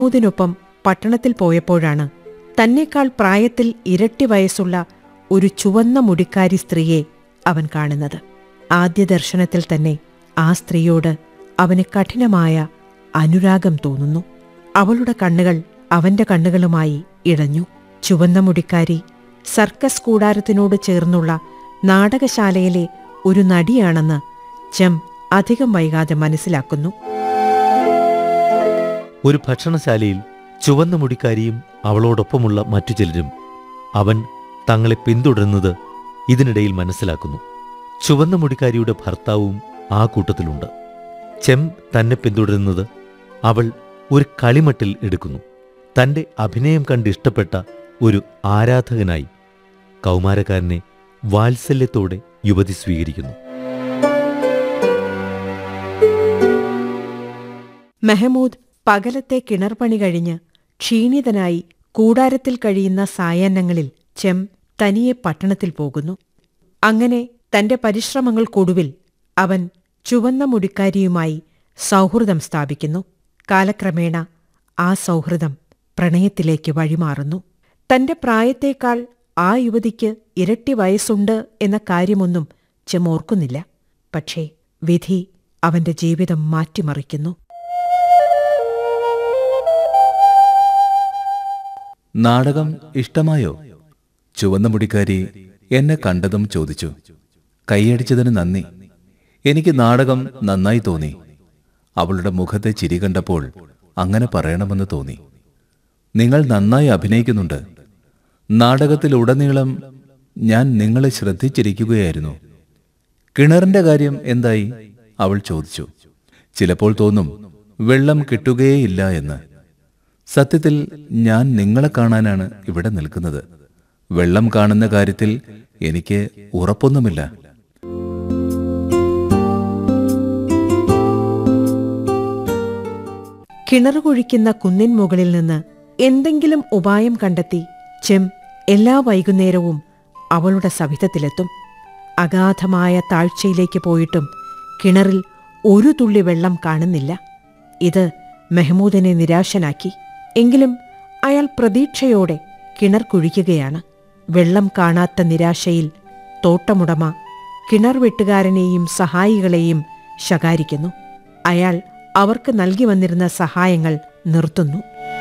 മഹ്മൂദിനൊപ്പം പട്ടണത്തിൽ പോയപ്പോഴാണ് തന്നെക്കാൾ പ്രായത്തിൽ ഇരട്ടി വയസ്സുള്ള ഒരു ചുവന്ന മുടിക്കാരി സ്ത്രീയെ അവൻ കാണുന്നത് ആദ്യ ദർശനത്തിൽ തന്നെ ആ സ്ത്രീയോട് അവന് കഠിനമായ അനുരാഗം തോന്നുന്നു അവളുടെ കണ്ണുകൾ അവന്റെ കണ്ണുകളുമായി ഇടഞ്ഞു ചുവന്ന മുടിക്കാരി സർക്കസ് കൂടാരത്തിനോട് ചേർന്നുള്ള നാടകശാലയിലെ ഒരു നടിയാണെന്ന് ചെം അധികം വൈകാതെ മനസ്സിലാക്കുന്നു ഒരു ഭക്ഷണശാലയിൽ ചുവന്ന മുടിക്കാരിയും അവളോടൊപ്പമുള്ള മറ്റു ചിലരും അവൻ തങ്ങളെ പിന്തുടരുന്നത് ഇതിനിടയിൽ മനസ്സിലാക്കുന്നു ചുവന്ന മുടിക്കാരിയുടെ ഭർത്താവും ആ കൂട്ടത്തിലുണ്ട് ചെം തന്നെ പിന്തുടരുന്നത് അവൾ ഒരു കളിമട്ടിൽ എടുക്കുന്നു തന്റെ അഭിനയം കണ്ട് ഇഷ്ടപ്പെട്ട ഒരു ആരാധകനായി കൗമാരക്കാരനെ വാത്സല്യത്തോടെ യുവതി സ്വീകരിക്കുന്നു മെഹമൂദ് പകലത്തെ കിണർപണി കഴിഞ്ഞ് ക്ഷീണിതനായി കൂടാരത്തിൽ കഴിയുന്ന സായാഹ്നങ്ങളിൽ ചെം തനിയെ പട്ടണത്തിൽ പോകുന്നു അങ്ങനെ തന്റെ പരിശ്രമങ്ങൾക്കൊടുവിൽ അവൻ ചുവന്ന മുടിക്കാരിയുമായി സൗഹൃദം സ്ഥാപിക്കുന്നു കാലക്രമേണ ആ സൗഹൃദം പ്രണയത്തിലേക്ക് വഴിമാറുന്നു തന്റെ പ്രായത്തേക്കാൾ ആ യുവതിക്ക് ഇരട്ടി വയസ്സുണ്ട് എന്ന കാര്യമൊന്നും ചെം ഓർക്കുന്നില്ല പക്ഷേ വിധി അവന്റെ ജീവിതം മാറ്റിമറിക്കുന്നു നാടകം ഇഷ്ടമായോ ചുവന്ന മുടിക്കാരി എന്നെ കണ്ടതും ചോദിച്ചു കൈയടിച്ചതിന് നന്ദി എനിക്ക് നാടകം നന്നായി തോന്നി അവളുടെ മുഖത്തെ ചിരി കണ്ടപ്പോൾ അങ്ങനെ പറയണമെന്ന് തോന്നി നിങ്ങൾ നന്നായി അഭിനയിക്കുന്നുണ്ട് നാടകത്തിലുടനീളം ഞാൻ നിങ്ങളെ ശ്രദ്ധിച്ചിരിക്കുകയായിരുന്നു കിണറിന്റെ കാര്യം എന്തായി അവൾ ചോദിച്ചു ചിലപ്പോൾ തോന്നും വെള്ളം കിട്ടുകയേയില്ല എന്ന് സത്യത്തിൽ ഞാൻ നിങ്ങളെ കാണാനാണ് ഇവിടെ നിൽക്കുന്നത് വെള്ളം കാണുന്ന കാര്യത്തിൽ എനിക്ക് ഉറപ്പൊന്നുമില്ല കിണർ കുഴിക്കുന്ന കുന്നിൻ മുകളിൽ നിന്ന് എന്തെങ്കിലും ഉപായം കണ്ടെത്തി ചെം എല്ലാ വൈകുന്നേരവും അവളുടെ സവിധത്തിലെത്തും അഗാധമായ താഴ്ചയിലേക്ക് പോയിട്ടും കിണറിൽ ഒരു തുള്ളി വെള്ളം കാണുന്നില്ല ഇത് മെഹ്മൂദിനെ നിരാശനാക്കി എങ്കിലും അയാൾ പ്രതീക്ഷയോടെ കിണർ കുഴിക്കുകയാണ് വെള്ളം കാണാത്ത നിരാശയിൽ തോട്ടമുടമ കിണർ വെട്ടുകാരനെയും സഹായികളെയും ശകാരിക്കുന്നു അയാൾ അവർക്ക് നൽകി വന്നിരുന്ന സഹായങ്ങൾ നിർത്തുന്നു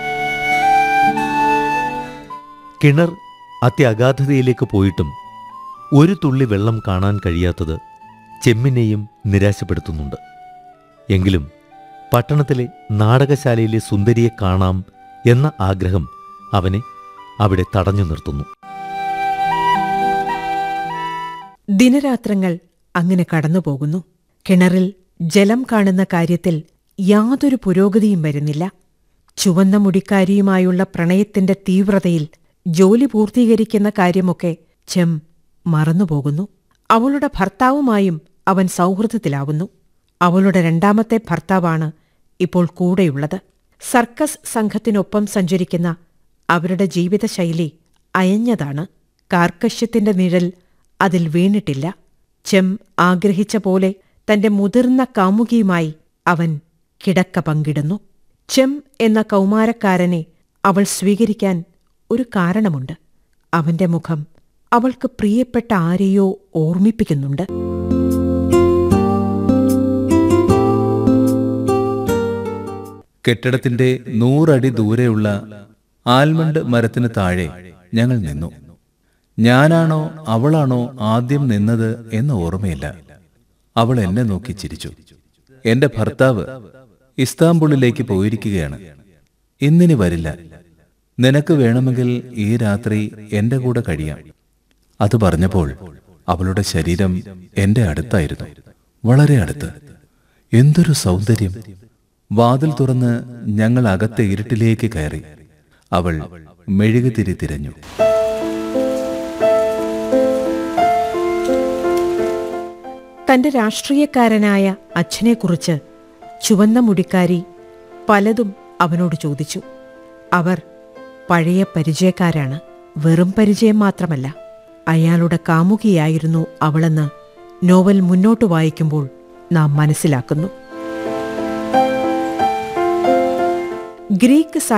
കിണർ അത്യഗാധതയിലേക്ക് പോയിട്ടും ഒരു തുള്ളി വെള്ളം കാണാൻ കഴിയാത്തത് ചെമ്മിനെയും നിരാശപ്പെടുത്തുന്നുണ്ട് എങ്കിലും പട്ടണത്തിലെ നാടകശാലയിലെ സുന്ദരിയെ കാണാം എന്ന ആഗ്രഹം അവനെ അവിടെ തടഞ്ഞു നിർത്തുന്നു ദിനരാത്രങ്ങൾ അങ്ങനെ കടന്നുപോകുന്നു കിണറിൽ ജലം കാണുന്ന കാര്യത്തിൽ യാതൊരു പുരോഗതിയും വരുന്നില്ല ചുവന്ന മുടിക്കാരിയുമായുള്ള പ്രണയത്തിന്റെ തീവ്രതയിൽ ജോലി പൂർത്തീകരിക്കുന്ന കാര്യമൊക്കെ ചെം മറന്നുപോകുന്നു അവളുടെ ഭർത്താവുമായും അവൻ സൗഹൃദത്തിലാവുന്നു അവളുടെ രണ്ടാമത്തെ ഭർത്താവാണ് ഇപ്പോൾ കൂടെയുള്ളത് സർക്കസ് സംഘത്തിനൊപ്പം സഞ്ചരിക്കുന്ന അവരുടെ ജീവിതശൈലി അയഞ്ഞതാണ് കാർക്കശ്യത്തിന്റെ നിഴൽ അതിൽ വീണിട്ടില്ല ചെം ആഗ്രഹിച്ച പോലെ തന്റെ മുതിർന്ന കാമുകിയുമായി അവൻ കിടക്ക പങ്കിടുന്നു ചെം എന്ന കൗമാരക്കാരനെ അവൾ സ്വീകരിക്കാൻ ഒരു കാരണമുണ്ട് അവന്റെ മുഖം അവൾക്ക് പ്രിയപ്പെട്ട ആരെയോ ഓർമ്മിപ്പിക്കുന്നുണ്ട് കെട്ടിടത്തിന്റെ നൂറടി ദൂരെയുള്ള ആൽമണ്ട് മരത്തിന് താഴെ ഞങ്ങൾ നിന്നു ഞാനാണോ അവളാണോ ആദ്യം നിന്നത് എന്ന് ഓർമ്മയില്ല അവൾ എന്നെ നോക്കി ചിരിച്ചു എന്റെ ഭർത്താവ് ഇസ്താംബുളിലേക്ക് പോയിരിക്കുകയാണ് ഇന്നിനി വരില്ല നിനക്ക് വേണമെങ്കിൽ ഈ രാത്രി എന്റെ കൂടെ കഴിയാം അത് പറഞ്ഞപ്പോൾ അവളുടെ ശരീരം എന്റെ അടുത്തായിരുന്നു വളരെ അടുത്ത് എന്തൊരു സൗന്ദര്യം വാതിൽ തുറന്ന് ഞങ്ങൾ അകത്തെ ഇരുട്ടിലേക്ക് കയറി അവൾ മെഴുകുതിരി തിരഞ്ഞു തന്റെ രാഷ്ട്രീയക്കാരനായ അച്ഛനെക്കുറിച്ച് ചുവന്ന മുടിക്കാരി പലതും അവനോട് ചോദിച്ചു അവർ പഴയ പരിചയക്കാരാണ് വെറും പരിചയം മാത്രമല്ല അയാളുടെ കാമുകിയായിരുന്നു അവളെന്ന് നോവൽ മുന്നോട്ട് വായിക്കുമ്പോൾ നാം മനസ്സിലാക്കുന്നു ഗ്രീക്ക്